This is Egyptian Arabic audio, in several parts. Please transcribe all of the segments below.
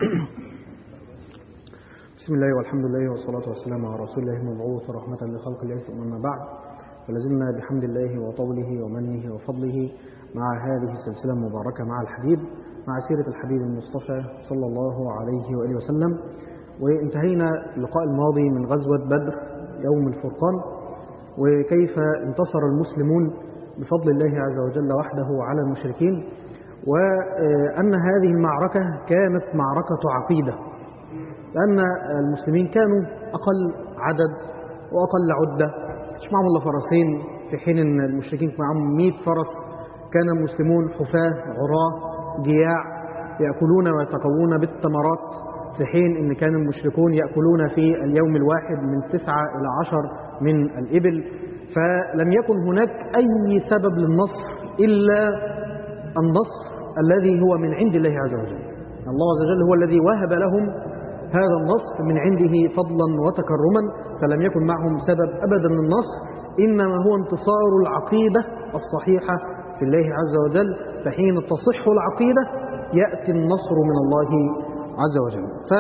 بسم الله والحمد لله والصلاة والسلام على رسول الله المبعوث رحمة لخلق الله ثم أما بعد فلازلنا بحمد الله وطوله ومنه وفضله مع هذه السلسلة المباركة مع الحبيب مع سيرة الحبيب المصطفى صلى الله عليه وآله وسلم وانتهينا اللقاء الماضي من غزوة بدر يوم الفرقان وكيف انتصر المسلمون بفضل الله عز وجل وحده على المشركين وأن هذه المعركة كانت معركة عقيدة لأن المسلمين كانوا أقل عدد وأقل عدة مش معهم إلا فرسين في حين أن المشركين معهم 100 فرس كان المسلمون حفاة عراة جياع يأكلون ويتقوون بالتمرات في حين أن كان المشركون يأكلون في اليوم الواحد من تسعة إلى عشر من الإبل فلم يكن هناك أي سبب للنصر إلا النصر الذي هو من عند الله عز وجل الله عز وجل هو الذي وهب لهم هذا النصر من عنده فضلا وتكرما فلم يكن معهم سبب أبدا للنصر إنما هو انتصار العقيدة الصحيحة في الله عز وجل فحين تصح العقيدة يأتي النصر من الله عز وجل ف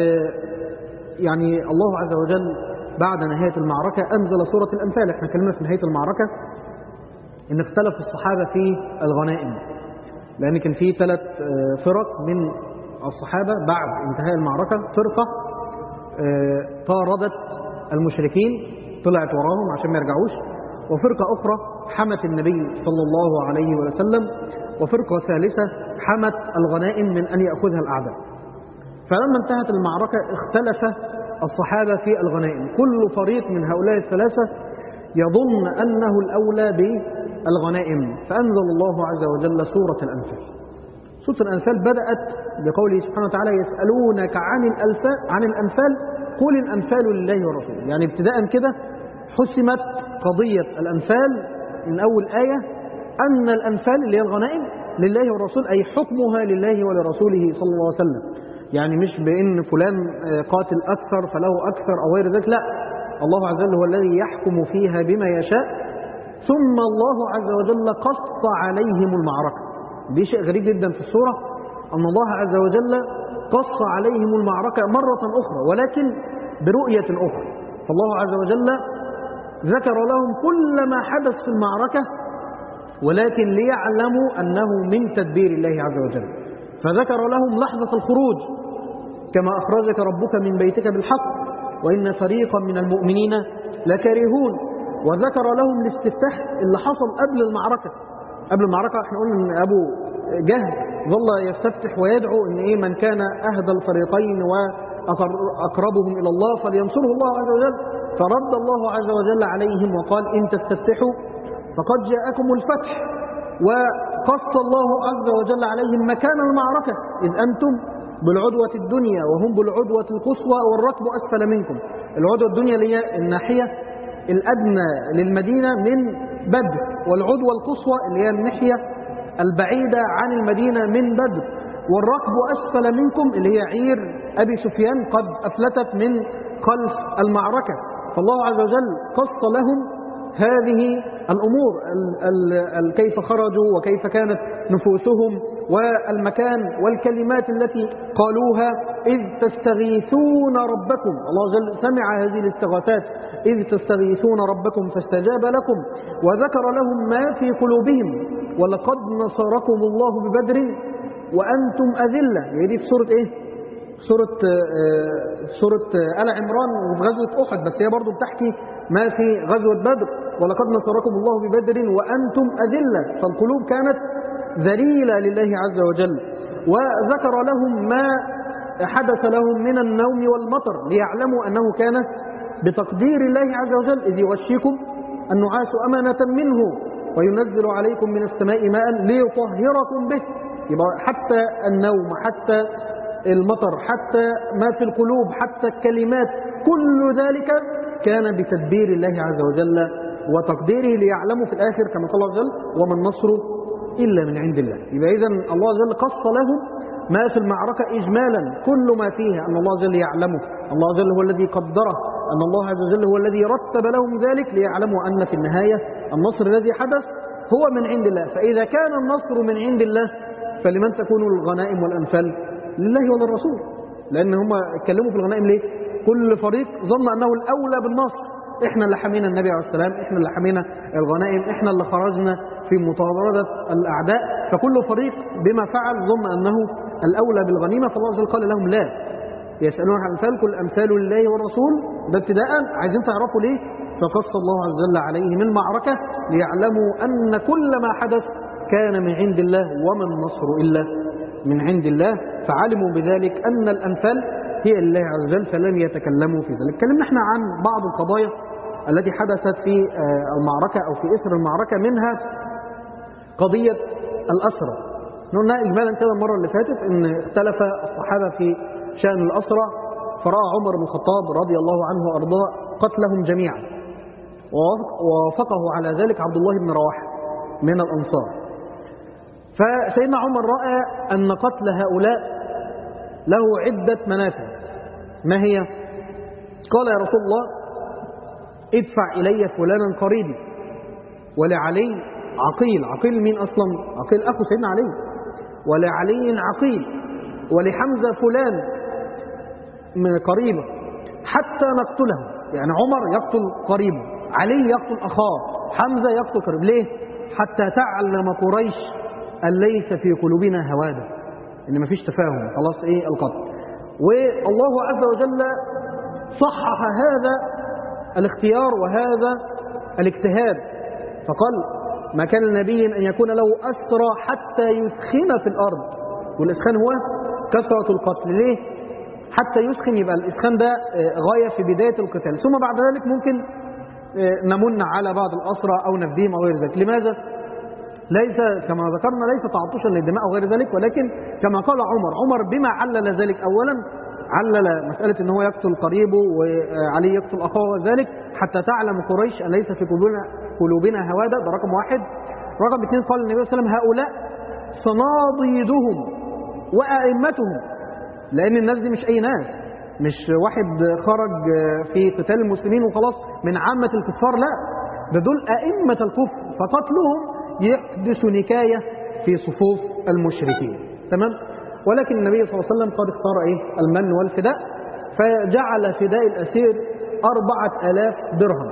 يعني الله عز وجل بعد نهاية المعركة أنزل سورة الأنفال احنا كلمنا في نهاية المعركة ان اختلف الصحابة في الغنائم لأن كان في ثلاث فرق من الصحابة بعد انتهاء المعركة فرقة طاردت المشركين طلعت وراهم عشان ما يرجعوش وفرقة أخرى حمت النبي صلى الله عليه وسلم وفرقة ثالثة حمت الغنائم من أن يأخذها الأعداء فلما انتهت المعركة اختلف الصحابة في الغنائم كل فريق من هؤلاء الثلاثة يظن أنه الأولى بالغنائم فأنزل الله عز وجل سورة الأنفال سورة الأنفال بدأت بقوله سبحانه وتعالى يسألونك عن الأنفال عن الأنفال قل الأنفال لله ورسوله يعني ابتداء كده حسمت قضية الأنفال من أول آية أن الأنفال اللي هي الغنائم لله والرسول أي حكمها لله ولرسوله صلى الله عليه وسلم يعني مش بأن فلان قاتل أكثر فله أكثر أو غير ذلك لا الله عز وجل هو الذي يحكم فيها بما يشاء ثم الله عز وجل قص عليهم المعركة دي شيء غريب جدا في السورة أن الله عز وجل قص عليهم المعركة مرة أخرى ولكن برؤية أخرى فالله عز وجل ذكر لهم كل ما حدث في المعركة ولكن ليعلموا أنه من تدبير الله عز وجل فذكر لهم لحظة الخروج كما أخرجك ربك من بيتك بالحق وإن فريقا من المؤمنين لكارهون وذكر لهم الاستفتاح اللي حصل قبل المعركة قبل المعركة احنا قلنا ان ابو جهل ظل يستفتح ويدعو ان ايه من كان اهدى الفريقين واقربهم الى الله فلينصره الله عز وجل فرد الله عز وجل عليهم وقال ان تستفتحوا فقد جاءكم الفتح وقص الله عز وجل عليهم مكان المعركة إذ أنتم بالعدوة الدنيا وهم بالعدوة القصوى والركب أسفل منكم العدوة الدنيا اللي هي الناحية الأدنى للمدينة من بدر والعدوى القصوى اللي هي الناحية البعيدة عن المدينة من بدر والركب أسفل منكم اللي هي عير أبي سفيان قد أفلتت من خلف المعركة فالله عز وجل قص لهم هذه الأمور ال ال ال كيف خرجوا وكيف كانت نفوسهم والمكان والكلمات التي قالوها إذ تستغيثون ربكم الله جل سمع هذه الاستغاثات إذ تستغيثون ربكم فاستجاب لكم وذكر لهم ما في قلوبهم ولقد نصركم الله ببدر وأنتم أذلة يعني دي في سورة إيه؟ سورة آه سورة آه آل عمران وفي غزوة أحد بس هي برضو بتحكي ما في غزوة بدر ولقد نصركم الله ببدر وأنتم أذلة فالقلوب كانت ذليلة لله عز وجل وذكر لهم ما حدث لهم من النوم والمطر ليعلموا أنه كان بتقدير الله عز وجل إذ يغشيكم النعاس أمانة منه وينزل عليكم من السماء ماء ليطهركم به يبقى حتى النوم حتى المطر حتى ما في القلوب حتى الكلمات كل ذلك كان بتدبير الله عز وجل وتقديره ليعلموا في الآخر كما قال الله عز وجل وما النصر إلا من عند الله يبقى إذن الله عز وجل قص لهم ما في المعركة إجمالا كل ما فيها أن الله عز وجل يعلمه الله عز وجل هو الذي قدره أن الله عز وجل هو الذي رتب لهم ذلك ليعلموا أن في النهاية النصر الذي حدث هو من عند الله فإذا كان النصر من عند الله فلمن تكون الغنائم والأنفال لله وللرسول لأن هم اتكلموا في الغنائم ليه؟ كل فريق ظن أنه الأولى بالنصر احنا اللي حمينا النبي عليه السلام احنا اللي حمينا الغنائم احنا اللي خرجنا في مطاردة الأعداء فكل فريق بما فعل ظن أنه الأولى بالغنيمة فالله عز وجل قال لهم لا يسألون عن أمثال كل أمثال الله والرسول ده ابتداء عايزين تعرفوا ليه فقص الله عز وجل عليهم المعركة ليعلموا أن كل ما حدث كان من عند الله وما النصر إلا من عند الله فعلموا بذلك أن الأمثال هي لله عز وجل فلم يتكلموا في ذلك تكلمنا احنا عن بعض القضايا التي حدثت في المعركة أو في إثر المعركة منها قضية الأسرة قلنا إجمالا كده المرة اللي فاتت أن اختلف الصحابة في شأن الأسرة فرأى عمر بن الخطاب رضي الله عنه وأرضاه قتلهم جميعا ووافقه على ذلك عبد الله بن رواحة من الأنصار فسيدنا عمر رأى أن قتل هؤلاء له عدة منافع ما هي؟ قال يا رسول الله ادفع إلي فلانا قريبي ولعلي عقيل عقيل مين أصلا؟ عقيل أخو سيدنا علي ولعلي عقيل ولحمزة فلان من قريبه حتى نقتله يعني عمر يقتل قريبه علي يقتل أخاه حمزة يقتل قريب ليه؟ حتى تعلم قريش أن ليس في قلوبنا هواده إن مفيش تفاهم خلاص إيه القتل والله عز وجل صحح هذا الاختيار وهذا الاجتهاد فقال ما كان النبي أن يكون له أسرى حتى يسخن في الأرض والإسخان هو كثرة القتل ليه؟ حتى يسخن يبقى الإسخان ده غاية في بداية القتال ثم بعد ذلك ممكن نمن على بعض الأسرى أو نفديهم أو غير ذلك لماذا؟ ليس كما ذكرنا ليس تعطشا للدماء أو غير ذلك ولكن كما قال عمر عمر بما علل ذلك أولا علل مسألة ان هو يقتل قريبه وعلي يقتل أخاه وذلك حتى تعلم قريش أن ليس في قلوبنا, قلوبنا هوادة ده رقم واحد رقم اثنين قال النبي صلى الله عليه وسلم هؤلاء صناديدهم وأئمتهم لأن الناس دي مش أي ناس مش واحد خرج في قتال المسلمين وخلاص من عامة الكفار لا ده دول أئمة الكفر فقتلهم يحدث نكاية في صفوف المشركين تمام ولكن النبي صلى الله عليه وسلم قد اختار ايه المن والفداء فجعل فداء الأسير أربعة آلاف درهم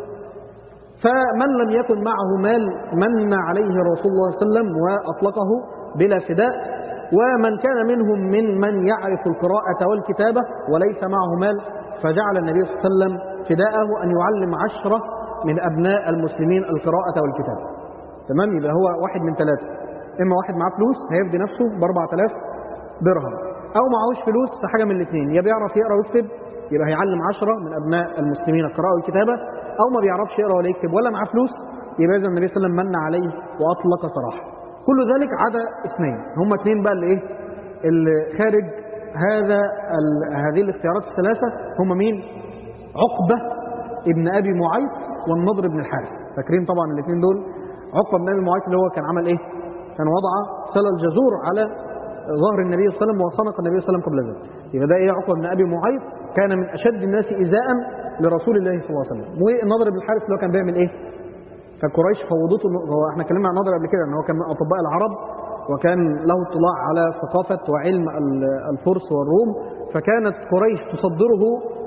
فمن لم يكن معه مال من عليه رسول الله صلى الله عليه وسلم وأطلقه بلا فداء ومن كان منهم من من يعرف القراءة والكتابة وليس معه مال فجعل النبي صلى الله عليه وسلم فداءه أن يعلم عشرة من أبناء المسلمين القراءة والكتابة تمام يبقى هو واحد من ثلاثة إما واحد معاه فلوس هيفدي نفسه ب 4000 درهم أو معهوش فلوس في حاجة من الاثنين يا بيعرف يقرأ ويكتب يبقى هيعلم عشرة من أبناء المسلمين القراءة والكتابة أو ما بيعرفش يقرأ ولا يكتب ولا معاه فلوس يبقى إذا النبي صلى الله عليه وسلم من عليه وأطلق سراحه كل ذلك عدا اثنين هم اثنين بقى اللي إيه اللي خارج هذا هذه الاختيارات الثلاثة هم مين عقبة ابن أبي معيط والنضر بن الحارث فاكرين طبعا الاثنين دول عقبة بن أبي معيط اللي هو كان عمل إيه كان وضع سلى الجزور على ظهر النبي صلى الله عليه وسلم وخنق النبي صلى الله عليه وسلم قبل ذلك يبقى ده ايه عقبه بن ابي معيط كان من اشد الناس ايذاء لرسول الله صلى الله عليه وسلم والنضر بن الحارث اللي هو كان بيعمل ايه فقريش فوضته هو احنا اتكلمنا عن النضر قبل كده ان هو كان من اطباء العرب وكان له اطلاع على ثقافه وعلم الفرس والروم فكانت قريش تصدره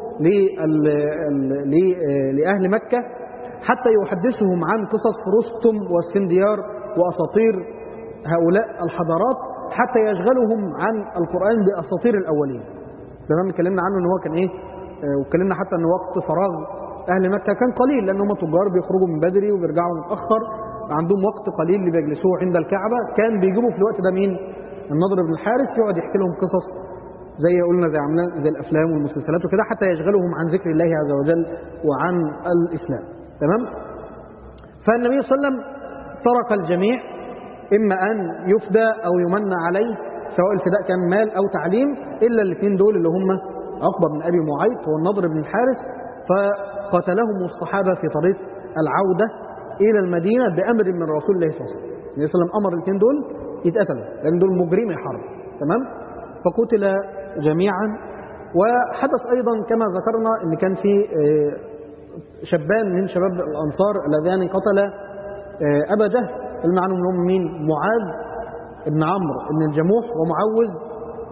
لاهل مكه حتى يحدثهم عن قصص رستم والسنديار واساطير هؤلاء الحضارات حتى يشغلهم عن القرآن بأساطير الأولين تمام اتكلمنا عنه ان هو كان ايه واتكلمنا حتى ان وقت فراغ اهل مكة كان قليل لان هم تجار بيخرجوا من بدري وبيرجعوا متأخر عندهم وقت قليل اللي بيجلسوه عند الكعبة كان بيجيبوا في الوقت ده مين النضر بن الحارث يقعد يحكي لهم قصص زي قلنا زي عملنا زي الافلام والمسلسلات وكده حتى يشغلهم عن ذكر الله عز وجل وعن الاسلام تمام فالنبي صلى الله عليه وسلم ترك الجميع إما أن يفدى أو يمن عليه سواء الفداء كان مال أو تعليم إلا الاثنين دول اللي هم عقبة بن أبي معيط والنضر بن الحارث فقتلهم الصحابة في طريق العودة إلى المدينة بأمر من رسول الله صلى الله عليه وسلم النبي صلى الله عليه وسلم أمر الاثنين دول يتقتلوا لأن دول مجرمي حرب تمام فقتل جميعا وحدث أيضا كما ذكرنا أن كان في شبان من شباب الأنصار اللذان قتل أبا جهل المعنى منهم مين معاذ ابن عمرو ابن الجموح ومعوذ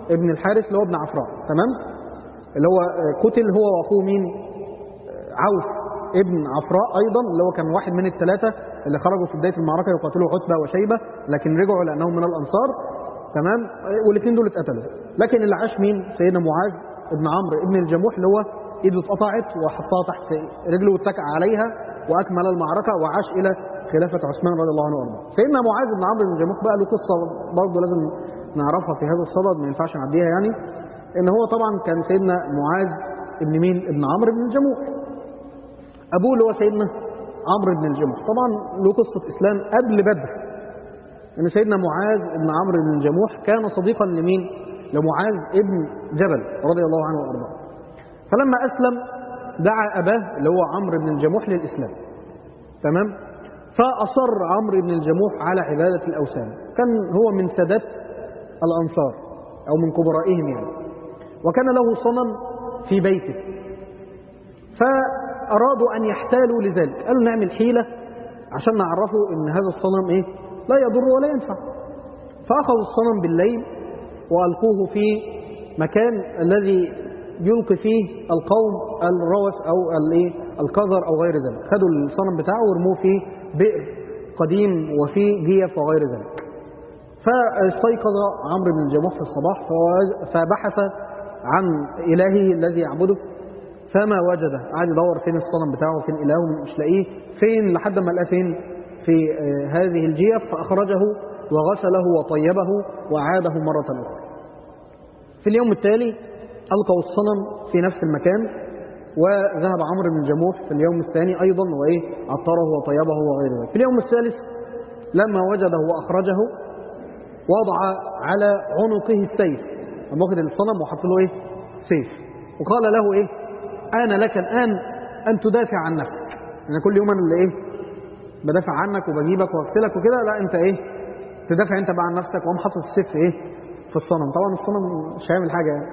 ابن الحارث اللي هو ابن عفراء تمام اللي هو آه، قتل هو واخوه مين آه، عوف ابن عفراء ايضا اللي هو كان واحد من الثلاثه اللي خرجوا في بدايه المعركه يقاتلوا عتبه وشيبه لكن رجعوا لانهم من الانصار تمام آه، والاثنين دول اتقتلوا لكن اللي عاش مين سيدنا معاذ ابن عمرو ابن الجموح اللي هو ايده اتقطعت وحطها تحت رجله واتكى عليها واكمل المعركه وعاش الى خلافه عثمان رضي الله عنه وارضاه سيدنا معاذ بن عمرو بن الجموح بقى له قصه برضه لازم نعرفها في هذا الصدد ما ينفعش نعديها يعني ان هو طبعا كان سيدنا معاذ ابن مين ابن عمرو بن الجموح ابوه اللي هو سيدنا عمرو بن الجموح طبعا له قصه اسلام قبل بدر ان سيدنا معاذ بن عمرو بن الجموح كان صديقا لمين لمعاذ ابن جبل رضي الله عنه وارضاه فلما اسلم دعا اباه اللي هو عمرو بن الجموح للاسلام تمام فاصر عمرو بن الجموح على عباده الاوثان كان هو من سادات الانصار او من كبرائهم يعني وكان له صنم في بيته فارادوا ان يحتالوا لذلك قالوا نعمل حيله عشان نعرفوا ان هذا الصنم ايه لا يضر ولا ينفع فاخذوا الصنم بالليل والقوه في مكان الذي يلقي فيه القوم الروث او الايه القذر او غير ذلك خدوا الصنم بتاعه ورموه في بئر قديم وفي جيف وغير ذلك فاستيقظ عمرو بن الجموح في الصباح فوج- فبحث عن إلهه الذي يعبده فما وجده قعد يدور فين الصنم بتاعه فين إلهه مش لاقيه فين لحد ما لقاه فين في آه، هذه الجيف فأخرجه وغسله وطيبه وأعاده مرة أخرى في اليوم التالي ألقوا الصنم في نفس المكان وذهب عمرو بن الجموح في اليوم الثاني أيضا وإيه عطره وطيبه وغير ذلك في اليوم الثالث لما وجده وأخرجه وضع على عنقه السيف قام واخد الصنم وحط له ايه سيف وقال له ايه انا لك الان ان تدافع عن نفسك انا كل يوم انا اللي ايه بدافع عنك وبجيبك واغسلك وكده لا انت ايه تدافع انت بقى عن نفسك وقام حاطط السيف في ايه في الصنم طبعا الصنم مش هيعمل حاجه يعني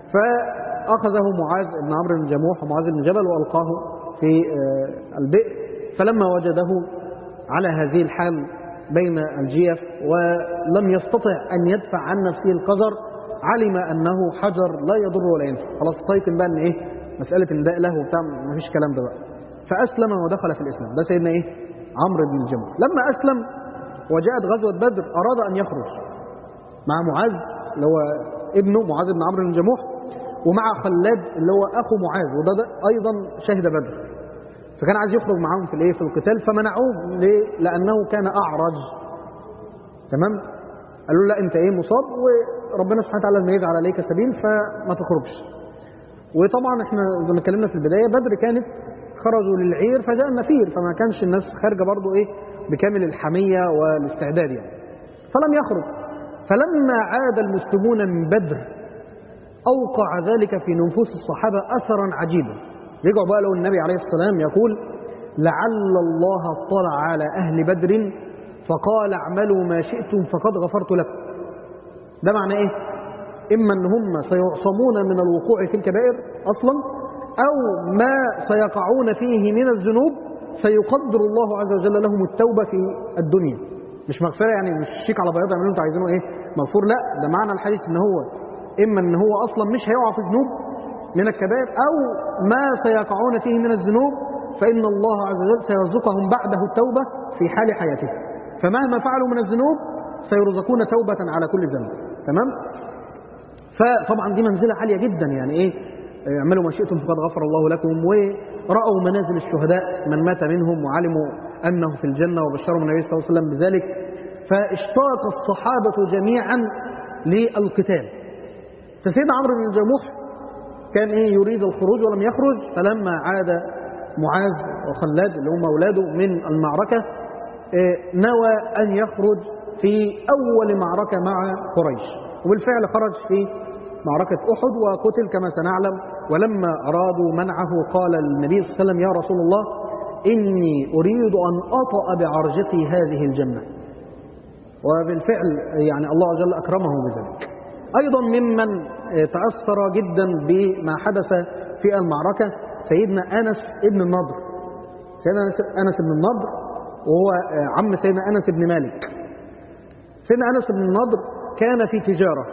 فاخذه معاذ بن عمرو بن جموح ومعاذ بن جبل والقاه في آه، البئر فلما وجده على هذه الحال بين الجيف ولم يستطع أن يدفع عن نفسه القذر علم أنه حجر لا يضر ولا ينفع خلاص طيقن بقى أن إيه مسألة إن ده له وبتاع مفيش كلام ده بقى فأسلم ودخل في الإسلام ده سيدنا إيه عمرو بن الجموح لما أسلم وجاءت غزوة بدر أراد أن يخرج مع معاذ اللي هو ابنه معاذ بن عمرو بن الجموح ومع خلاد اللي هو أخو معاذ وده ده أيضا شهد بدر فكان عايز يخرج معاهم في الايه في القتال فمنعوه ليه؟ لانه كان اعرج تمام قالوا له لا انت ايه مصاب وربنا سبحانه وتعالى لما يجعل عليك سبيل فما تخرجش وطبعا احنا زي ما اتكلمنا في البدايه بدر كانت خرجوا للعير فجاء النفير فما كانش الناس خارجه برضو ايه بكامل الحميه والاستعداد يعني فلم يخرج فلما عاد المسلمون من بدر اوقع ذلك في نفوس الصحابه اثرا عجيبا رجعوا بقى لو النبي عليه السلام يقول لعل الله اطلع على اهل بدر فقال اعملوا ما شئتم فقد غفرت لكم ده معنى ايه اما ان هم سيعصمون من الوقوع في الكبائر اصلا او ما سيقعون فيه من الذنوب سيقدر الله عز وجل لهم التوبه في الدنيا مش مغفره يعني مش شيك على بياض يعملوا انتوا عايزينه ايه مغفور لا ده معنى الحديث ان هو اما ان هو اصلا مش هيقع في ذنوب من الكبائر او ما سيقعون فيه من الذنوب فان الله عز وجل سيرزقهم بعده التوبه في حال حياتهم فمهما فعلوا من الذنوب سيرزقون توبه على كل ذنب تمام فطبعا دي منزله عاليه جدا يعني ايه اعملوا ما شئتم فقد غفر الله لكم ورأوا منازل الشهداء من مات منهم وعلموا أنه في الجنة وبشرهم النبي صلى الله عليه وسلم بذلك فاشتاق الصحابة جميعا للقتال فسيدنا عمرو بن الجموح كان ايه يريد الخروج ولم يخرج فلما عاد معاذ وخلاد اللي هم اولاده من المعركه إيه نوى ان يخرج في اول معركه مع قريش وبالفعل خرج في معركه احد وقتل كما سنعلم ولما ارادوا منعه قال النبي صلى الله عليه وسلم يا رسول الله اني اريد ان اطأ بعرجتي هذه الجنه وبالفعل يعني الله عز وجل اكرمه بذلك أيضا ممن تأثر جدا بما حدث في المعركة سيدنا أنس ابن النضر سيدنا أنس بن النضر وهو عم سيدنا أنس بن مالك سيدنا أنس بن النضر كان في تجارة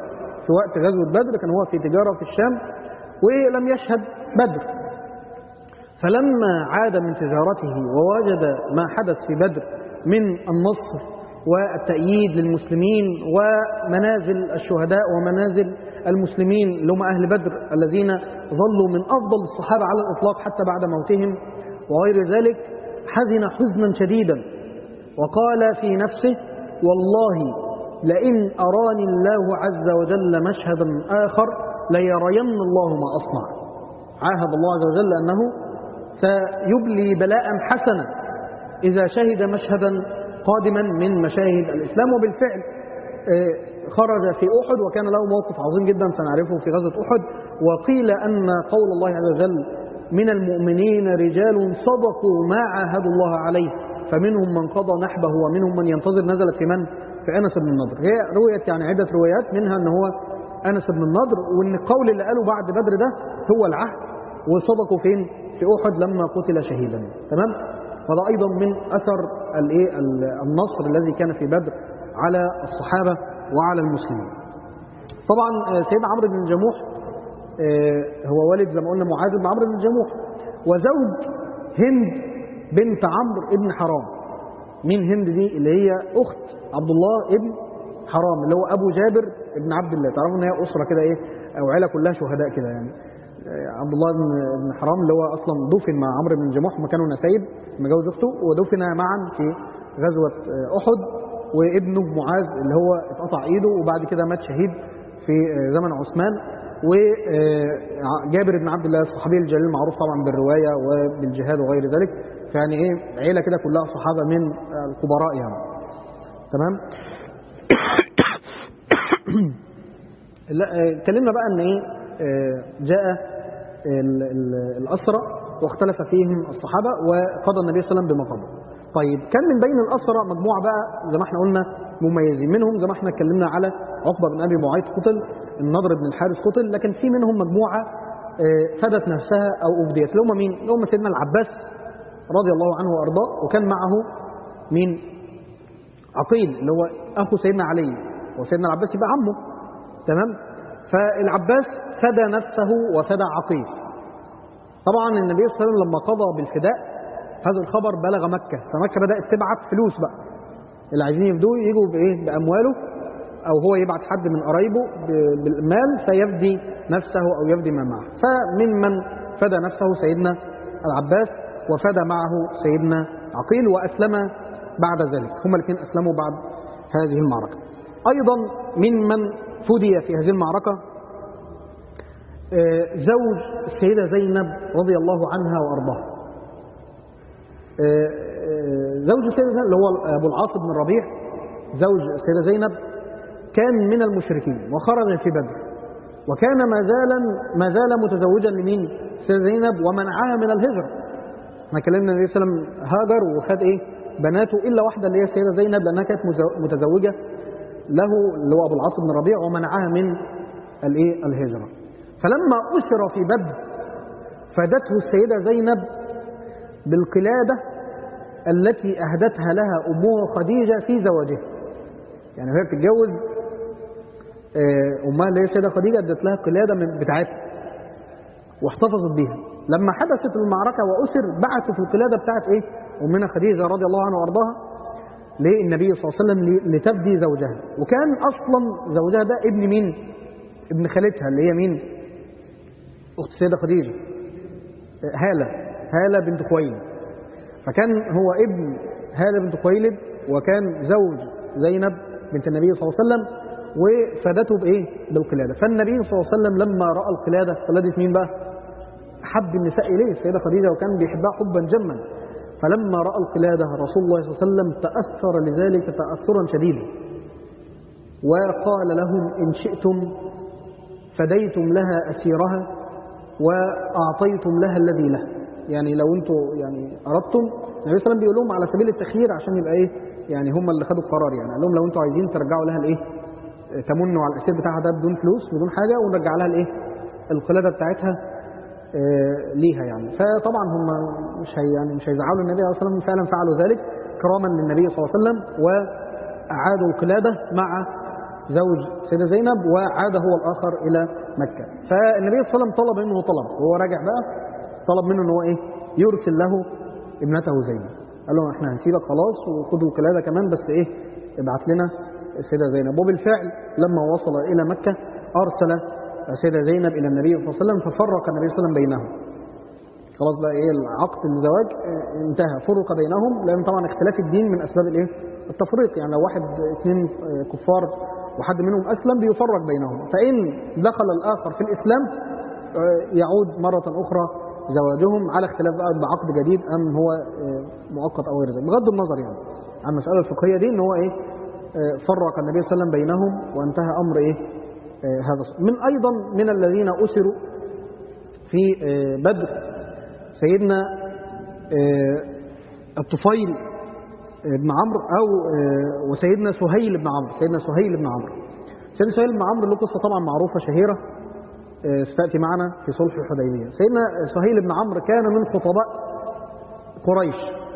في وقت غزوة بدر كان هو في تجارة في الشام ولم يشهد بدر فلما عاد من تجارته ووجد ما حدث في بدر من النصر والتأييد للمسلمين ومنازل الشهداء ومنازل المسلمين اللي هم أهل بدر الذين ظلوا من أفضل الصحابة على الإطلاق حتى بعد موتهم وغير ذلك حزن حزنا شديدا وقال في نفسه والله لئن أراني الله عز وجل مشهدا آخر ليرين الله ما أصنع عاهد الله عز وجل أنه سيبلي بلاء حسنا إذا شهد مشهدا قادما من مشاهد الإسلام وبالفعل خرج في أحد وكان له موقف عظيم جدا سنعرفه في غزوة أحد وقيل أن قول الله عز وجل من المؤمنين رجال صدقوا ما عاهدوا الله عليه فمنهم من قضى نحبه ومنهم من ينتظر نزلت في من؟ في أنس بن النضر هي رويت يعني عدة روايات منها أن هو أنس بن النضر وأن القول اللي قاله بعد بدر ده هو العهد وصدقوا فين؟ في أحد لما قتل شهيدا تمام؟ وهذا أيضا من أثر الايه النصر الذي كان في بدر على الصحابة وعلى المسلمين طبعا سيدنا عمرو بن الجموح هو والد زي ما قلنا معاذ بن عمرو بن الجموح وزوج هند بنت عمرو ابن حرام مين هند دي اللي هي أخت عبد الله ابن حرام اللي هو أبو جابر ابن عبد الله تعرفوا ان هي أسرة كده إيه أو عيلة كلها شهداء كده يعني عبد الله بن حرام اللي هو اصلا دفن مع عمرو بن جموح مكانه نسيب مجوز اخته ودفن معا في غزوه احد وابنه معاذ اللي هو اتقطع ايده وبعد كده مات شهيد في زمن عثمان وجابر بن عبد الله الصحابي الجليل المعروف طبعا بالروايه وبالجهاد وغير ذلك فيعني ايه عيله كده كلها صحابه من الكبراء يعني تمام اتكلمنا بقى ان ايه جاء الأسرى واختلف فيهم الصحابة وقضى النبي صلى الله عليه وسلم بما قضى طيب كان من بين الأسرى مجموعة بقى زي ما احنا قلنا مميزين منهم زي ما احنا اتكلمنا على عقبة بن أبي معيط قتل النضر بن الحارث قتل لكن في منهم مجموعة فدت نفسها أو أبديت اللي هم مين؟ اللي هم سيدنا العباس رضي الله عنه وأرضاه وكان معه مين؟ عقيل اللي هو أخو سيدنا علي وسيدنا العباس يبقى عمه تمام؟ فالعباس فدى نفسه وفدى عقيل طبعا النبي صلى الله عليه وسلم لما قضى بالفداء هذا الخبر بلغ مكة فمكة بدأت تبعت فلوس بقى اللي عايزين يفدوه يجوا بإيه بأمواله أو هو يبعت حد من قرايبه بالمال فيفدي نفسه أو يفدي ما معه فممن فدى نفسه سيدنا العباس وفدى معه سيدنا عقيل وأسلم بعد ذلك هما الاثنين أسلموا بعد هذه المعركة أيضا ممن فدي في هذه المعركة زوج السيدة زينب رضي الله عنها وأرضاها زوج السيدة زينب اللي هو أبو العاص بن الربيع زوج السيدة زينب كان من المشركين وخرج في بدر وكان ما زال ما زال متزوجا لمين؟ السيدة زينب ومنعها من الهجرة احنا كلمنا النبي صلى الله عليه وسلم هاجر وخد ايه؟ بناته الا واحده اللي هي السيده زينب لانها كانت متزوجه له اللي هو ابو العاص بن الربيع ومنعها من الايه؟ الهجره. فلما أسر في بدر فادته السيدة زينب بالقلادة التي أهدتها لها أمها خديجة في زواجها يعني وهي بتتجوز أمها اللي هي السيدة خديجة ادت لها قلادة من بتاعتها واحتفظت بها لما حدثت المعركة وأسر بعثوا في القلادة بتاعت إيه أمنا خديجة رضي الله عنها وأرضاها للنبي صلى الله عليه وسلم لتفدي زوجها وكان أصلا زوجها ده ابن مين ابن خالتها اللي هي مين أخت السيدة خديجة هالة هالة بنت خويلد فكان هو ابن هالة بنت خويلد وكان زوج زينب بنت النبي صلى الله عليه وسلم وفادته بإيه؟ بالقلادة فالنبي صلى الله عليه وسلم لما رأى القلادة قلادة مين بقى؟ حب النساء إليه السيدة خديجة وكان بيحبها حبا جما فلما رأى القلادة رسول الله صلى الله عليه وسلم تأثر لذلك تأثرا شديدا وقال لهم إن شئتم فديتم لها أسيرها وأعطيتم لها الذي له يعني لو انتوا يعني أردتم النبي صلى الله عليه وسلم بيقول لهم على سبيل التخيير عشان يبقى إيه يعني هم اللي خدوا القرار يعني قال لهم لو انتوا عايزين ترجعوا لها الإيه تمنوا على الأسير بتاعها ده بدون فلوس بدون حاجة ونرجع لها الإيه القلادة بتاعتها آه ليها يعني فطبعا هم مش هي يعني مش هيزعلوا النبي صلى الله عليه وسلم فعلا فعلوا ذلك كراما للنبي صلى الله عليه وسلم وأعادوا القلادة مع زوج سيدة زينب وعاد هو الآخر إلى مكة فالنبي صلى الله عليه وسلم طلب منه طلب وهو راجع بقى طلب منه ان هو ايه يرسل له ابنته زينب قال له احنا هنسيبك خلاص وخد وكالة كمان بس ايه ابعت لنا السيدة زينب وبالفعل لما وصل إلى مكة أرسل السيدة زينب إلى النبي صلى الله عليه وسلم ففرق النبي صلى الله عليه وسلم بينهم خلاص بقى ايه العقد الزواج اه، انتهى فرق بينهم لان طبعا اختلاف الدين من اسباب الايه التفريق يعني لو واحد اثنين اه، كفار وحد منهم اسلم بيفرق بينهم فان دخل الاخر في الاسلام اه، يعود مره اخرى زواجهم على اختلاف بقى بعقد جديد ام هو اه، مؤقت او غير ذلك بغض النظر يعني عن المساله الفقهيه دي ان هو ايه اه، فرق النبي صلى الله عليه وسلم بينهم وانتهى امر ايه اه، هذا من ايضا من الذين اسروا في اه، بدر سيدنا آه، الطفيل بن عمرو او آه، وسيدنا سهيل بن عمرو سيدنا سهيل بن عمرو سيدنا سهيل بن عمرو له قصه طبعا معروفه شهيره آه، ستاتي معنا في صلح الحديبيه سيدنا سهيل بن عمرو كان من خطباء قريش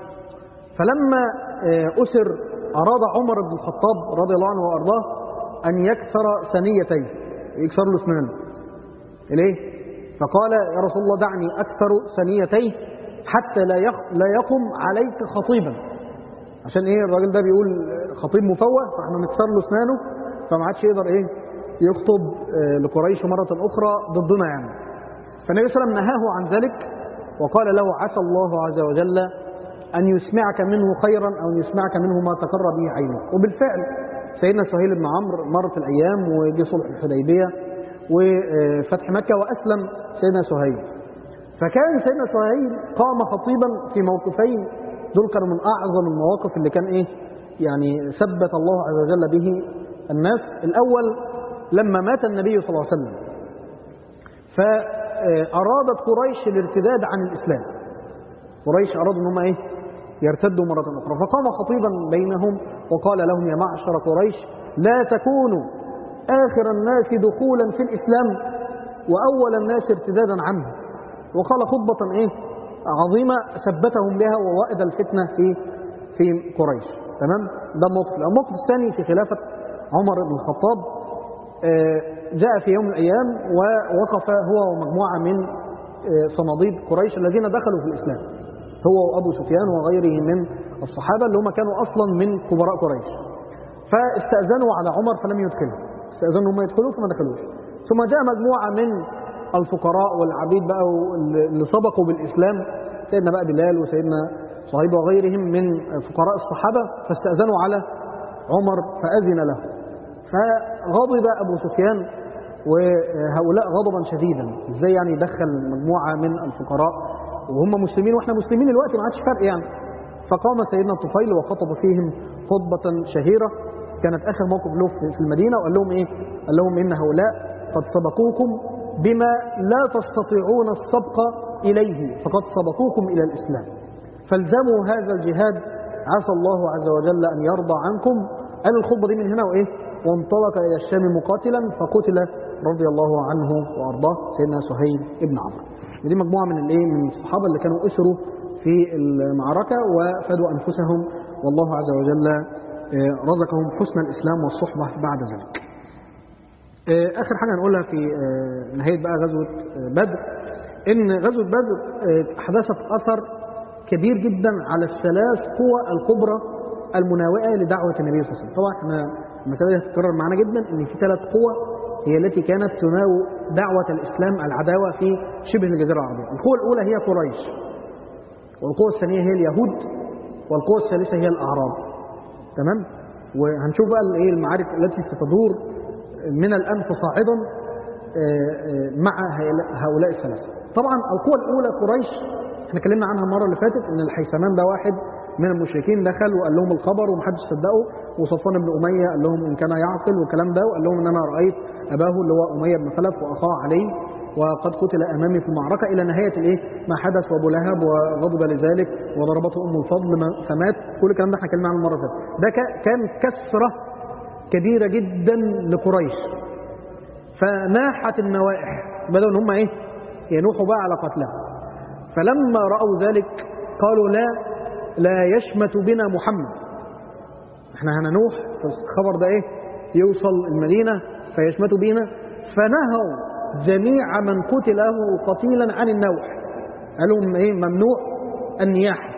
فلما آه، اسر اراد عمر بن الخطاب رضي الله عنه وارضاه ان يكسر ثنيتيه يكسر له اسنانه ليه فقال يا رسول الله دعني أكثر ثنيتيه حتى لا يخ... لا يقم عليك خطيبا عشان ايه الراجل ده بيقول خطيب مفوه فاحنا نكسر له اسنانه فما عادش يقدر ايه يخطب آه، لقريش مرة أخرى ضدنا يعني فالنبي صلى الله عليه وسلم نهاه عن ذلك وقال له عسى الله عز وجل أن يسمعك منه خيرا أو أن يسمعك منه ما تقر به عينك وبالفعل سيدنا سهيل بن عمرو مرت الأيام وجي صلح الحديبية وفتح مكة وأسلم سيدنا سهيل فكان سيدنا سهيل قام خطيبا في موقفين دول كانوا من أعظم المواقف اللي كان إيه يعني ثبت الله عز وجل به الناس الأول لما مات النبي صلى الله عليه وسلم فأرادت قريش الارتداد عن الإسلام قريش أرادوا أنهم إيه يرتدوا مرة أخرى فقام خطيبا بينهم وقال لهم يا معشر قريش لا تكونوا آخر الناس دخولا في الإسلام وأول الناس ارتدادا عنه وقال خطبة إيه عظيمة ثبتهم بها ووائد الفتنة في في قريش تمام ده موقف الموقف الثاني في خلافة عمر بن الخطاب آه، جاء في يوم من الأيام ووقف هو ومجموعة من آه، صناديد قريش الذين دخلوا في الإسلام هو وأبو سفيان وغيره من الصحابة اللي هم كانوا أصلا من كبراء قريش فاستأذنوا على عمر فلم يدخلوا استأذنوا هم يدخلوا فما دخلوش ثم جاء مجموعة من الفقراء والعبيد بقى اللي سبقوا بالإسلام سيدنا بقى بلال وسيدنا صهيب وغيرهم من فقراء الصحابة فاستأذنوا على عمر فأذن له فغضب أبو سفيان وهؤلاء غضبا شديدا ازاي يعني يدخل مجموعة من الفقراء وهم مسلمين واحنا مسلمين دلوقتي ما عادش فرق يعني فقام سيدنا الطفيل وخطب فيهم خطبة شهيرة كانت آخر موقف له في المدينة وقال لهم إيه؟ قال لهم إن هؤلاء قد سبقوكم بما لا تستطيعون السبق إليه فقد سبقوكم إلى الإسلام فالزموا هذا الجهاد عسى الله عز وجل أن يرضى عنكم قال الخطبة دي من هنا وإيه وانطلق إلى الشام مقاتلا فقتل رضي الله عنه وأرضاه سيدنا سهيل ابن عمرو ودي مجموعة من الإيه من الصحابة اللي كانوا أسروا في المعركة وفدوا أنفسهم والله عز وجل آه، رزقهم حسن الإسلام والصحبة بعد ذلك آه، آخر حاجة هنقولها في آه، نهاية بقى غزوة آه، بدر إن غزوة بدر آه، حدثت أثر كبير جدا على الثلاث قوى الكبرى المناوئة لدعوة النبي صلى الله عليه وسلم طبعا احنا المسألة دي هتتكرر معانا جدا إن في ثلاث قوى هي التي كانت تناوئ دعوة الإسلام العداوة في شبه الجزيرة العربية القوة الأولى هي قريش والقوة الثانية هي اليهود والقوة الثالثة هي الأعراب تمام وهنشوف بقى الايه المعارك التي ستدور من الآن فصاعدا آه، آه، مع هؤلاء الثلاثة طبعا القوة الأولى قريش احنا اتكلمنا عنها المرة اللي فاتت ان الحيثمان ده واحد من المشركين دخل وقال لهم الخبر ومحدش صدقه وصفوان بن أمية قال لهم إن كان يعقل والكلام ده وقال لهم إن أنا رأيت أباه اللي هو أمية بن خلف وأخاه علي وقد قتل أمامي في المعركة إلى نهاية الإيه ما حدث وأبو لهب وغضب لذلك وضربته أم الفضل ما- فمات كل الكلام ده احنا اتكلمنا عنه المرة اللي فاتت ده ك- كان كسرة كبيرة جدا لقريش فناحت النوائح بدأوا ان هم ايه ينوحوا بقى على قتلها فلما رأوا ذلك قالوا لا لا يشمت بنا محمد احنا هننوح الخبر ده ايه يوصل المدينة فيشمتوا بينا فنهوا جميع من قتله قتيلا عن النوح قالوا ايه ممنوع النياحة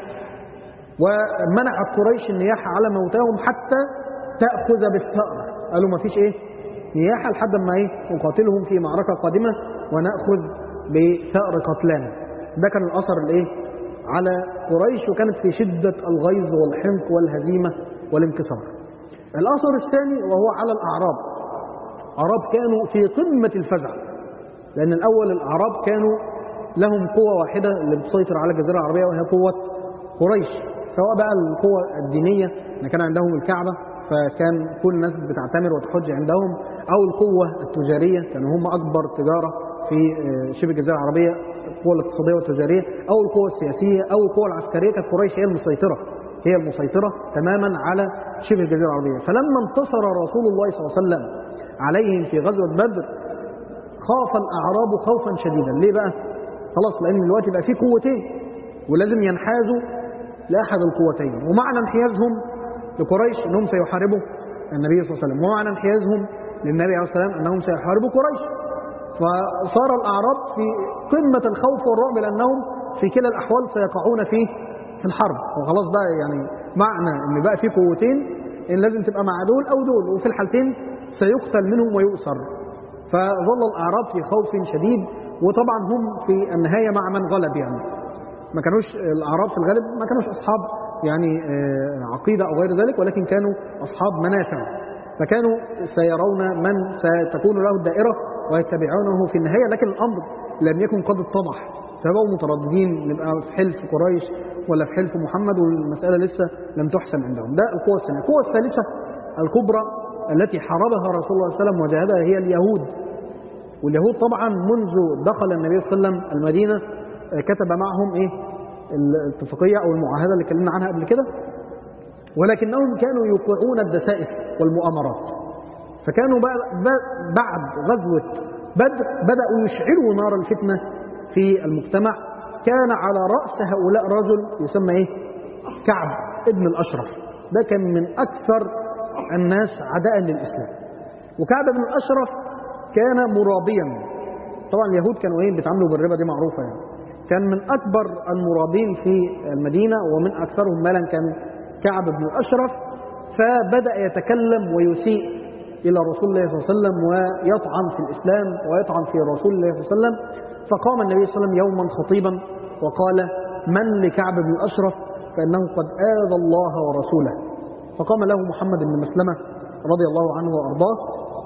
ومنعت قريش النياحة على موتاهم حتى تأخذ بالثأر قالوا ما فيش ايه نياحة لحد ما ايه نقاتلهم في معركة قادمة ونأخذ بثأر قتلانا ده كان الأثر الايه على قريش وكانت في شدة الغيظ والحنق والهزيمة والانكسار الأثر الثاني وهو على الأعراب أعراب كانوا في قمة الفزع لأن الأول الأعراب كانوا لهم قوة واحدة اللي بتسيطر على الجزيرة العربية وهي قوة قريش سواء بقى القوة الدينية ان كان عندهم الكعبة فكان كل الناس بتعتمر وتحج عندهم أو القوة التجارية كانوا هم أكبر تجارة في شبه الجزيرة العربية القوة الاقتصادية والتجارية أو القوة السياسية أو القوة العسكرية كانت قريش هي المسيطرة هي المسيطرة تماما على شبه الجزيرة العربية فلما انتصر رسول الله صلى الله عليه وسلم عليهم في غزوة بدر خاف الأعراب خوفا شديدا ليه بقى؟ خلاص لأن دلوقتي بقى في قوتين ولازم ينحازوا لأحد القوتين ومعنى انحيازهم لقريش أنهم سيحاربوا النبي صلى الله عليه وسلم ومعنى انحيازهم للنبي عليه الصلاة والسلام أنهم سيحاربوا قريش فصار الأعراب في قمة الخوف والرعب لأنهم في كلا الأحوال سيقعون في في الحرب وخلاص بقى يعني معنى ان بقى في قوتين ان لازم تبقى مع دول او دول وفي الحالتين سيقتل منهم ويؤسر فظل الاعراب في خوف شديد وطبعا هم في النهايه مع من غلب يعني ما كانوش الاعراب في الغالب ما كانوش اصحاب يعني عقيده او غير ذلك ولكن كانوا اصحاب منافع فكانوا سيرون من ستكون له الدائره ويتبعونه في النهايه لكن الامر لم يكن قد اتضح فبقوا مترددين نبقى في حلف قريش ولا في حلف محمد والمسألة لسه لم تحسم عندهم ده القوة الثانية القوة الثالثة الكبرى التي حاربها رسول الله صلى الله عليه وسلم وجاهدها هي اليهود واليهود طبعا منذ دخل النبي صلى الله عليه وسلم المدينة كتب معهم ايه الاتفاقية او المعاهدة اللي اتكلمنا عنها قبل كده ولكنهم كانوا يوقعون الدسائس والمؤامرات فكانوا بعد غزوة بدر بدأوا يشعلوا نار الفتنة في المجتمع كان على رأس هؤلاء رجل يسمى ايه كعب ابن الأشرف ده كان من أكثر الناس عداء للإسلام وكعب بن الأشرف كان مرابيا طبعا اليهود كانوا ايه بيتعاملوا بالربا دي معروفة يعني كان من أكبر المرابين في المدينة ومن أكثرهم مالا كان كعب بن الأشرف فبدأ يتكلم ويسيء إلى رسول الله صلى الله عليه وسلم ويطعن في الإسلام ويطعن في رسول الله صلى الله عليه وسلم فقام النبي صلى الله عليه وسلم يوما خطيبا وقال من لكعب بن الأشرف فإنه قد آذى الله ورسوله فقام له محمد بن مسلمة رضي الله عنه وأرضاه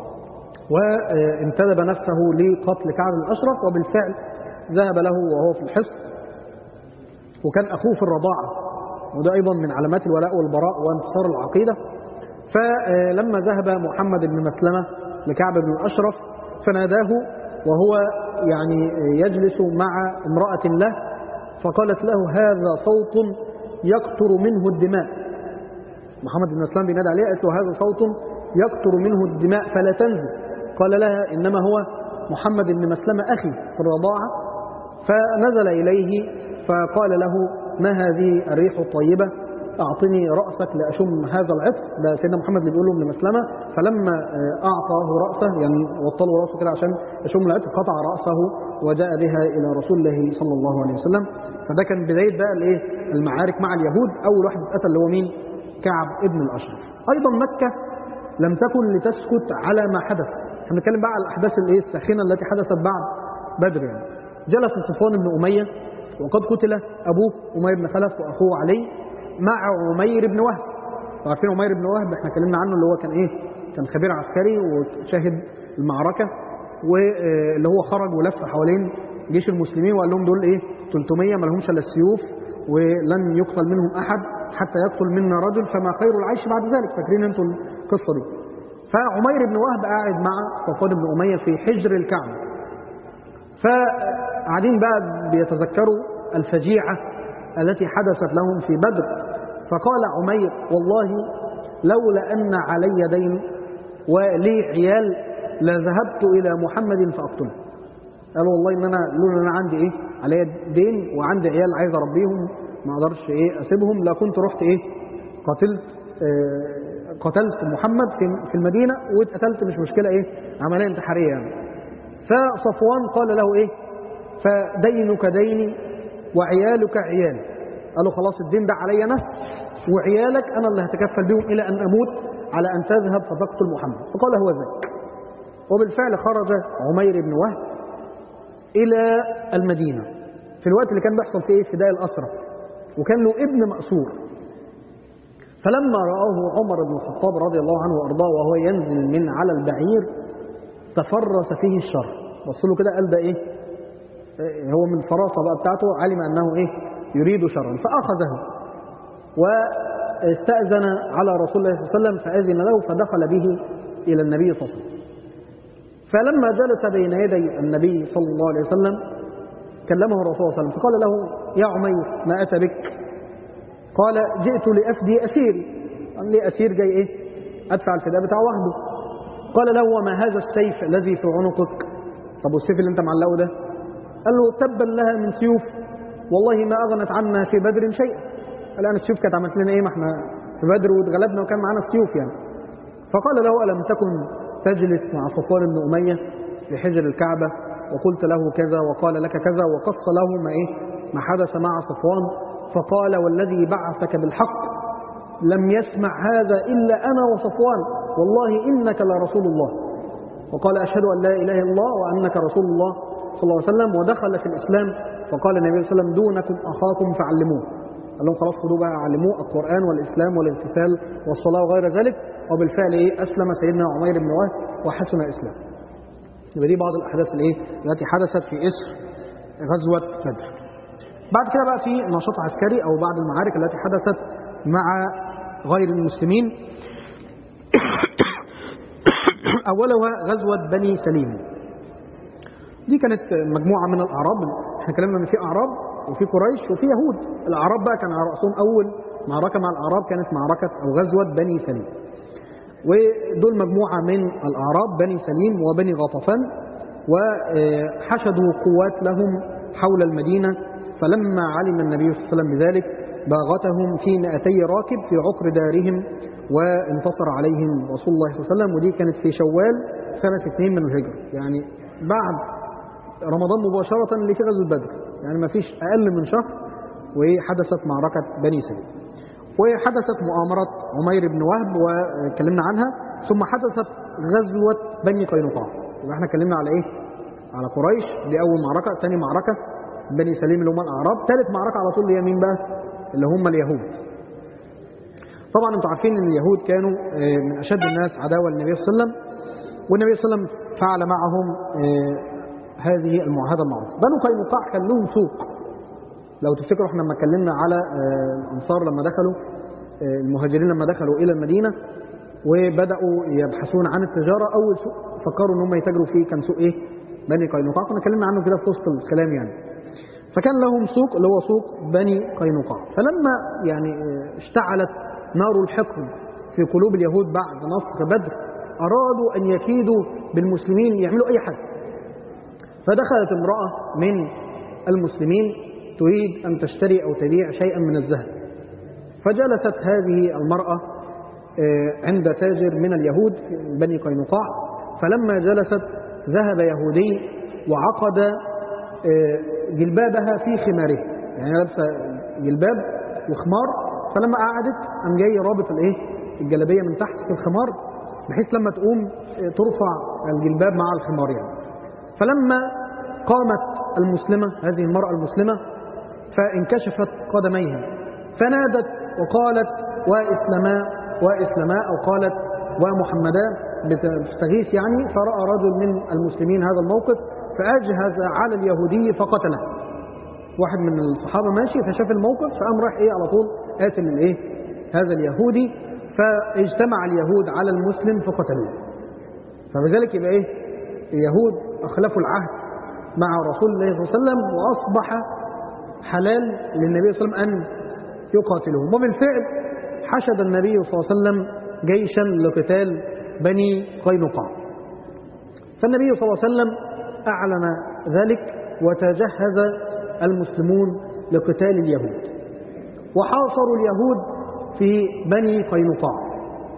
وانتدب نفسه لقتل كعب بن الأشرف وبالفعل ذهب له وهو في الحصن وكان أخوه في الرضاعة وده أيضا من علامات الولاء والبراء وانتصار العقيدة فلما ذهب محمد بن مسلمة لكعب بن الأشرف فناداه وهو يعني يجلس مع امرأة له فقالت له هذا صوت يقطر منه الدماء محمد بن مسلم بينادي عليه قالت له هذا صوت يقطر منه الدماء فلا تنزل قال لها إنما هو محمد بن مسلمة أخي في الرضاعة فنزل إليه فقال له ما هذه الريح الطيبة أعطني رأسك لأشم هذا العطر ده سيدنا محمد اللي بيقول له ابن مسلمة فلما أعطاه رأسه يعني وطله رأسه كده عشان يشم العطر قطع رأسه وجاء بها إلى رسول الله صلى الله عليه وسلم فده كان بداية بقى الإيه المعارك مع اليهود أول واحد اتقتل اللي هو مين كعب ابن الأشرف أيضا مكة لم تكن لتسكت على ما حدث احنا بنتكلم بقى على الأحداث الإيه الساخنة التي حدثت بعد بدر يعني جلس صفوان بن أمية وقد قتل أبوه أمية بن خلف وأخوه علي مع عمير بن وهب عارفين عمير بن وهب احنا اتكلمنا عنه اللي هو كان ايه كان خبير عسكري وشاهد المعركة واللي هو خرج ولف حوالين جيش المسلمين وقال لهم دول ايه 300 ما لهمش الا السيوف ولن يقتل منهم احد حتى يقتل منا رجل فما خير العيش بعد ذلك فاكرين انتوا القصه دي فعمير بن وهب قاعد مع صفوان بن اميه في حجر الكعبه فقاعدين بقى بيتذكروا الفجيعه التي حدثت لهم في بدر فقال عمير والله لولا أن علي دين ولي عيال لذهبت إلى محمد فأقتله قال والله إن أنا لولا أنا عندي إيه علي دين وعندي عيال عايز أربيهم ما أقدرش إيه أسيبهم لا كنت رحت إيه قتلت آه قتلت محمد في في المدينة واتقتلت مش مشكلة إيه عملية انتحارية يعني فصفوان قال له إيه فدينك ديني وعيالك عيالي قال له خلاص الدين ده علي أنا وعيالك أنا اللي هتكفل بهم إلى أن أموت على أن تذهب فتقتل محمد فقال هو ذاك وبالفعل خرج عمير بن وهب إلى المدينة في الوقت اللي كان بيحصل فيه فداء الأسرة وكان له ابن مأسور فلما رآه عمر بن الخطاب رضي الله عنه وأرضاه وهو ينزل من على البعير تفرس فيه الشر بص له كده قال ده إيه إيه هو من الفراسة بقى بتاعته علم أنه إيه يريد شرا فأخذه واستأذن على رسول الله صلى الله عليه وسلم فأذن له فدخل به إلى النبي صلى الله عليه وسلم فلما جلس بين يدي النبي صلى الله عليه وسلم كلمه الرسول صلى الله عليه وسلم فقال له يا عمير ما أتى بك قال جئت لأفدي أسيري قال لي أسير جاي إيه أدفع الفداء بتاعه وحده قال له وما هذا السيف الذي في عنقك طب والسيف اللي انت معلقه ده قال له تبا لها من سيوف والله ما أغنت عنا في بدر شيئا قال أنا السيوف كانت عملت لنا إيه ما احنا في بدر واتغلبنا وكان معانا السيوف يعني فقال له ألم تكن تجلس مع صفوان بن أمية في حجر الكعبة وقلت له كذا وقال لك كذا وقص له ما إيه ما حدث مع صفوان فقال والذي بعثك بالحق لم يسمع هذا إلا أنا وصفوان والله إنك لرسول الله وقال أشهد أن لا إله إلا الله وأنك رسول الله صلى الله عليه وسلم ودخل في الإسلام فقال النبي صلى الله عليه وسلم دونكم أخاكم فعلموه قال لهم خلاص خدوا بقى علموه القرآن والإسلام والاغتسال والصلاة وغير ذلك وبالفعل إيه أسلم سيدنا عمير بن وهب وحسن إسلام يبقى دي بعض الأحداث الإيه التي حدثت في إسر غزوة بدر بعد كده بقى في نشاط عسكري أو بعض المعارك التي حدثت مع غير المسلمين أولها غزوة بني سليم دي كانت مجموعة من الأعراب احنا كلامنا ان في أعراب وفي قريش وفي يهود الأعراب بقى كان على رأسهم أول معركة مع الأعراب كانت معركة أو غزوة بني سليم ودول مجموعة من الأعراب بني سليم وبني غطفان وحشدوا قوات لهم حول المدينة فلما علم النبي صلى الله عليه وسلم بذلك باغتهم في مئتي راكب في عقر دارهم وانتصر عليهم رسول الله صلى الله عليه وسلم ودي كانت في شوال سنة اثنين من الهجرة يعني بعد رمضان مباشرة اللي في غزوة بدر يعني ما فيش أقل من شهر وحدثت معركة بني سليم وحدثت مؤامرة عمير بن وهب واتكلمنا عنها ثم حدثت غزوة بني قينقاع يبقى احنا اتكلمنا على ايه؟ على قريش دي أول معركة ثاني معركة بني سليم اللي هم الأعراب ثالث معركة على طول اللي هي مين بقى؟ اللي هم اليهود طبعا انتم عارفين ان اليهود كانوا من اشد الناس عداوه للنبي صلى الله عليه وسلم والنبي صلى الله عليه وسلم فعل معهم هذه المعاهده المعروفه بنو قينقاع كان لهم سوق لو تفتكروا احنا لما اتكلمنا على الانصار لما دخلوا المهاجرين لما دخلوا الى المدينه وبداوا يبحثون عن التجاره اول سوق فكروا ان هم يتاجروا فيه كان سوق ايه؟ بني قينقاع كنا اتكلمنا عنه كده في وسط الكلام يعني فكان لهم سوق اللي هو سوق بني قينقاع فلما يعني اشتعلت نار الحقد في قلوب اليهود بعد نصر بدر أرادوا أن يكيدوا بالمسلمين يعملوا أي حاجة فدخلت امرأة من المسلمين تريد أن تشتري أو تبيع شيئا من الذهب فجلست هذه المرأة عند تاجر من اليهود بني قينقاع فلما جلست ذهب يهودي وعقد جلبابها في خماره يعني لابسه جلباب وخمار فلما قعدت قام جاي رابط الايه الجلابيه من تحت في الخمار بحيث لما تقوم ترفع الجلباب مع الخمار يعني فلما قامت المسلمة هذه المرأة المسلمة فانكشفت قدميها فنادت وقالت وإسلماء وإسلماء أو قالت ومحمدا بتستغيث يعني فرأى رجل من المسلمين هذا الموقف فأجهز على اليهودي فقتله واحد من الصحابة ماشي فشاف الموقف فقام راح إيه على طول قاتل الإيه هذا اليهودي فاجتمع اليهود على المسلم فقتلوه فبذلك يبقى إيه اليهود أخلفوا العهد مع رسول الله صلى الله عليه وسلم وأصبح حلال للنبي صلى الله عليه وسلم أن يقاتلهم وبالفعل حشد النبي صلى الله عليه وسلم جيشا لقتال بني قينقاع فالنبي صلى الله عليه وسلم أعلن ذلك وتجهز المسلمون لقتال اليهود وحاصروا اليهود في بني قينقاع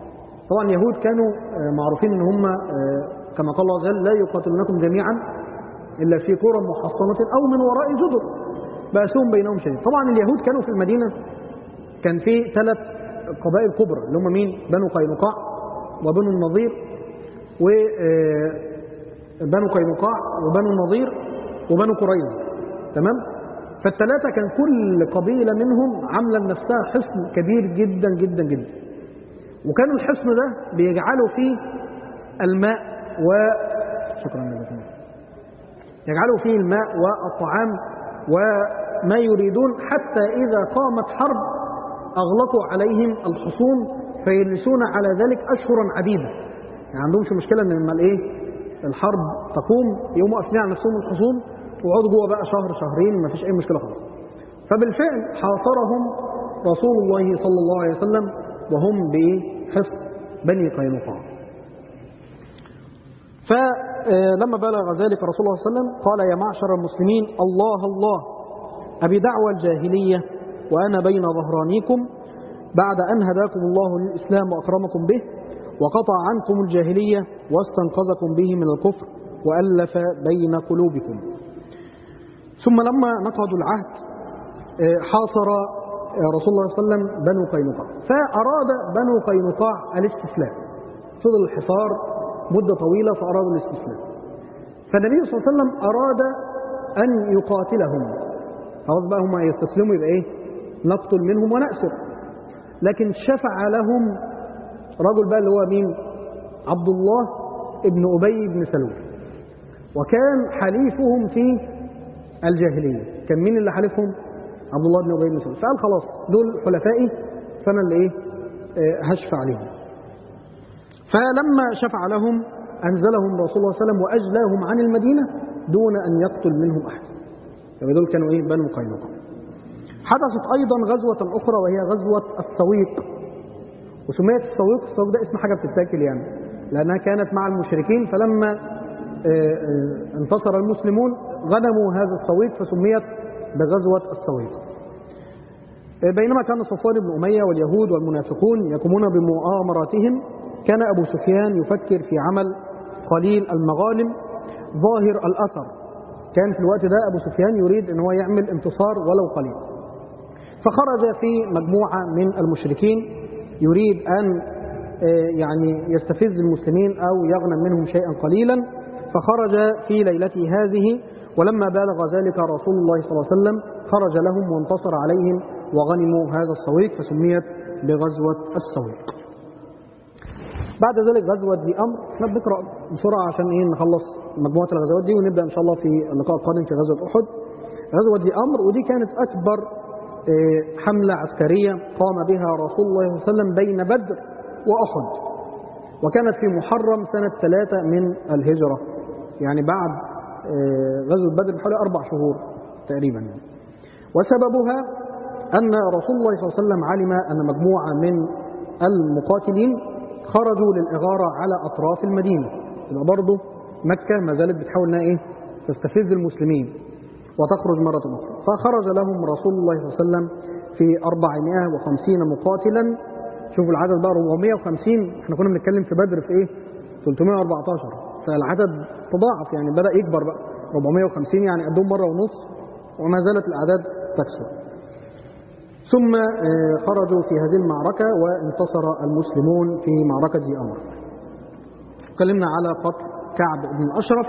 طبعا اليهود كانوا آه، معروفين ان هم آه، كما قال الله عز وجل لا يقاتلونكم جميعا الا في قرى محصنه او من وراء جدر بأسهم بينهم شديد طبعا اليهود كانوا في المدينه كان في ثلاث قبائل كبرى اللي هم مين بنو قينقاع وبنو النضير و آه، بنو قينقاع وبنو النضير وبنو قريظه تمام فالثلاثه كان كل قبيله منهم عامله لنفسها حصن كبير جدا جدا جدا وكان الحصن ده بيجعلوا فيه الماء و شكرا لكم يجعلوا فيه الماء والطعام وما يريدون حتى إذا قامت حرب أغلقوا عليهم الحصون فيجلسون على ذلك أشهرا عديدة يعني عندهمش مشكلة إن لما الإيه الحرب تقوم يقوموا قافلين على نفسهم الحصون ويقعدوا جوه بقى شهر شهرين ما فيش أي مشكلة خالص فبالفعل حاصرهم رسول الله صلى الله عليه وسلم وهم بحصن بني قينقاع فلما بلغ ذلك رسول الله صلى الله عليه وسلم قال يا معشر المسلمين الله الله أبي دعوى الجاهلية وأنا بين ظهرانيكم بعد أن هداكم الله للإسلام وأكرمكم به وقطع عنكم الجاهلية واستنقذكم به من الكفر وألف بين قلوبكم ثم لما نقضوا العهد حاصر رسول الله صلى الله عليه وسلم بنو قينقاع فأراد بنو قينقاع الاستسلام فضل الحصار مدة طويلة فأرادوا الاستسلام فالنبي صلى الله عليه وسلم أراد أن يقاتلهم خلاص بقى هم يستسلموا يبقى إيه نقتل منهم ونأسر لكن شفع لهم رجل بقى اللي هو مين عبد الله ابن أبي بن سلول وكان حليفهم في الجاهلية كان مين اللي حلفهم عبد الله بن أبي بن سلول فقال خلاص دول حلفائي فأنا اللي إيه آه هشفع عليهم فلما شفع لهم أنزلهم رسول الله صلى الله عليه وسلم وأجلاهم عن المدينة دون أن يقتل منهم أحد يعني دول كانوا إيه بنو قينقاع حدثت أيضا غزوة أخرى وهي غزوة السويق وسميت السويق السويق ده اسم حاجة بتتاكل يعني لأنها كانت مع المشركين فلما انتصر المسلمون غنموا هذا السويق فسميت بغزوة السويق بينما كان صفوان بن أمية واليهود والمنافقون يقومون بمؤامراتهم كان أبو سفيان يفكر في عمل قليل المغانم ظاهر الأثر كان في الوقت ده أبو سفيان يريد أن هو يعمل انتصار ولو قليل فخرج في مجموعة من المشركين يريد أن يعني يستفز المسلمين أو يغنم منهم شيئا قليلا فخرج في ليلته هذه ولما بالغ ذلك رسول الله صلى الله عليه وسلم خرج لهم وانتصر عليهم وغنموا هذا السويق فسميت بغزوة السويق بعد ذلك غزوة ذي أمر احنا بنقرأ بسرعة عشان ايه نخلص مجموعة الغزوات دي ونبدأ إن شاء الله في اللقاء القادم في غزوة أحد غزوة ذي أمر ودي كانت أكبر حملة عسكرية قام بها رسول الله صلى الله عليه وسلم بين بدر وأحد وكانت في محرم سنة ثلاثة من الهجرة يعني بعد غزوة بدر بحوالي أربع شهور تقريبا يعني. وسببها أن رسول الله صلى الله عليه وسلم علم أن مجموعة من المقاتلين خرجوا للإغارة على أطراف المدينة يبقى برضه مكة ما زالت بتحاول انها ايه تستفز المسلمين وتخرج مرة أخرى فخرج لهم رسول الله صلى الله عليه وسلم في 450 مقاتلا شوفوا العدد بقى 450 احنا كنا بنتكلم في بدر في ايه 314 فالعدد تضاعف يعني بدأ يكبر بقى 450 يعني قدهم مرة ونص وما زالت الأعداد تكسر ثم خرجوا في هذه المعركة وانتصر المسلمون في معركة ذي أمر تكلمنا على قتل كعب بن الأشرف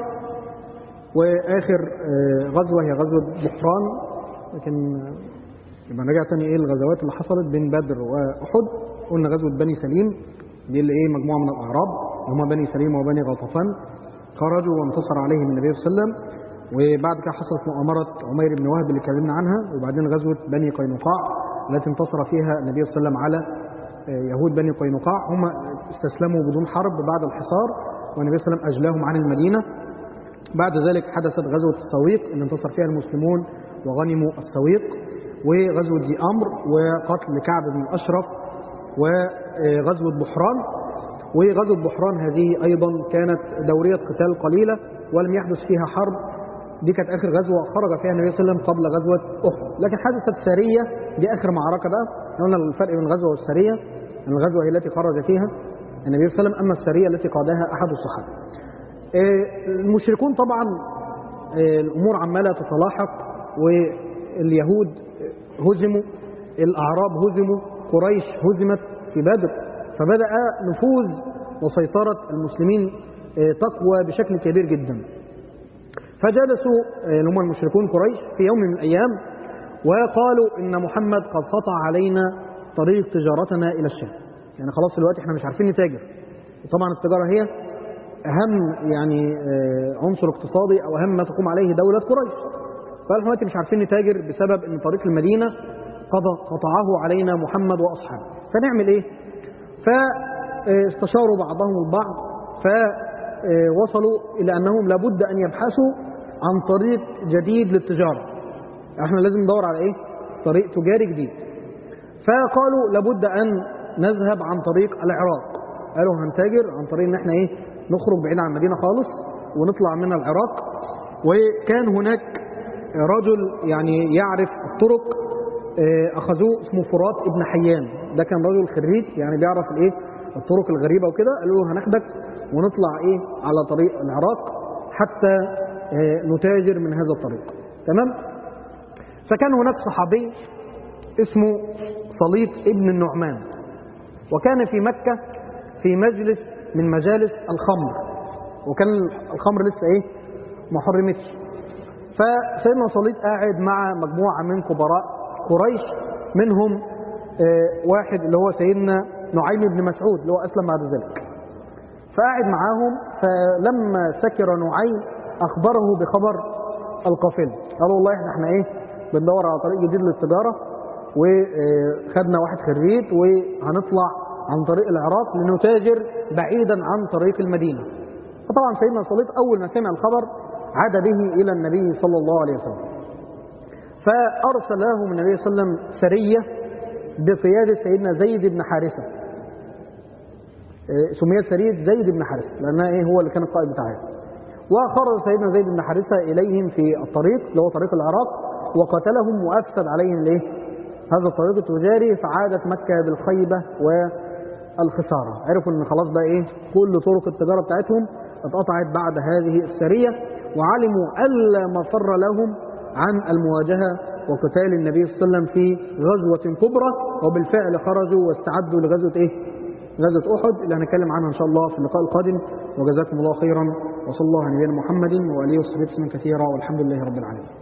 وآخر غزوة هي غزوة بحران لكن يبقى نرجع تاني ايه الغزوات اللي حصلت بين بدر وأحد قلنا غزوة بني سليم دي اللي ايه مجموعة من الأعراب هم بني سليم وبني غطفان خرجوا وانتصر عليهم النبي صلى الله عليه وسلم وبعد كده حصلت مؤامرة عمير بن وهب اللي اتكلمنا عنها وبعدين غزوة بني قينقاع التي انتصر فيها النبي صلى الله عليه وسلم على يهود بني قينقاع هم استسلموا بدون حرب بعد الحصار والنبي صلى الله عليه وسلم أجلاهم عن المدينة بعد ذلك حدثت غزوة السويق اللي انتصر فيها المسلمون وغنموا السويق وغزوة ذي أمر وقتل كعب بن الأشرف وغزوة بحران وغزوة بحران هذه أيضا كانت دورية قتال قليلة ولم يحدث فيها حرب دي كانت آخر غزوة خرج فيها النبي صلى الله عليه وسلم قبل غزوة أحد لكن حدثت سرية دي آخر معركة بقى قلنا الفرق بين الغزوة والسرية الغزوة هي التي خرج فيها النبي صلى الله عليه وسلم أما السرية التي قادها أحد الصحابة آه، المشركون طبعا آه، الأمور عمالة تتلاحق واليهود هزموا الأعراب هزموا قريش هزمت في بدر فبدأ نفوذ وسيطرة المسلمين آه، تقوى بشكل كبير جدا فجلسوا آه، اللي هم المشركون قريش في يوم من الأيام وقالوا إن محمد قد قطع علينا طريق تجارتنا إلى الشام يعني خلاص دلوقتي احنا مش عارفين نتاجر وطبعا التجارة هي أهم يعني آه، عنصر اقتصادي أو أهم ما تقوم عليه دولة قريش فاحنا دلوقتي مش عارفين نتاجر بسبب ان طريق المدينه قد قطعه علينا محمد واصحابه فنعمل ايه فاستشاروا بعضهم البعض فوصلوا الى انهم لابد ان يبحثوا عن طريق جديد للتجاره احنا لازم ندور على ايه طريق تجاري جديد فقالوا لابد ان نذهب عن طريق العراق قالوا هنتاجر عن طريق ان احنا ايه نخرج بعيد عن المدينه خالص ونطلع من العراق وكان هناك رجل يعني يعرف الطرق آه، اخذوه اسمه فرات ابن حيان ده كان رجل خريج يعني بيعرف الايه الطرق الغريبه وكده قالوا له هناخدك ونطلع ايه على طريق العراق حتى آه، نتاجر من هذا الطريق تمام فكان هناك صحابي اسمه صليط ابن النعمان وكان في مكة في مجلس من مجالس الخمر وكان الخمر لسه ايه ما حرمتش فسيدنا صليط قاعد مع مجموعة من كبراء قريش منهم آه، واحد اللي هو سيدنا نعيم بن مسعود اللي هو أسلم بعد ذلك فقاعد معاهم فلما سكر نعيم أخبره بخبر القافلة قالوا والله احنا احنا ايه بندور على طريق جديد للتجارة وخدنا واحد خريج وهنطلع عن طريق العراق لنتاجر بعيدا عن طريق المدينة فطبعا سيدنا صليط أول ما سمع الخبر عاد به إلى النبي صلى الله عليه وسلم فأرسل لهم النبي صلى الله عليه وسلم سرية بقيادة سيدنا زيد بن حارثة إيه، سميت سرية زيد بن حارثة لأنها إيه هو اللي كان القائد بتاعها وخرج سيدنا زيد بن حارثة إليهم في الطريق اللي هو طريق العراق وقتلهم وأفسد عليهم الإيه هذا الطريق التجاري فعادت مكة بالخيبة والخسارة عرفوا إن خلاص بقى إيه كل طرق التجارة بتاعتهم اتقطعت بعد هذه السرية وعلموا ألا مفر لهم عن المواجهة وقتال النبي صلى الله عليه وسلم في غزوة كبرى وبالفعل خرجوا واستعدوا لغزوة إيه؟ غزوة أحد اللي هنتكلم عنها إن شاء الله في اللقاء القادم وجزاكم الله خيرا وصلى الله على نبينا محمد وآله وصحبه وسلم كثيرا والحمد لله رب العالمين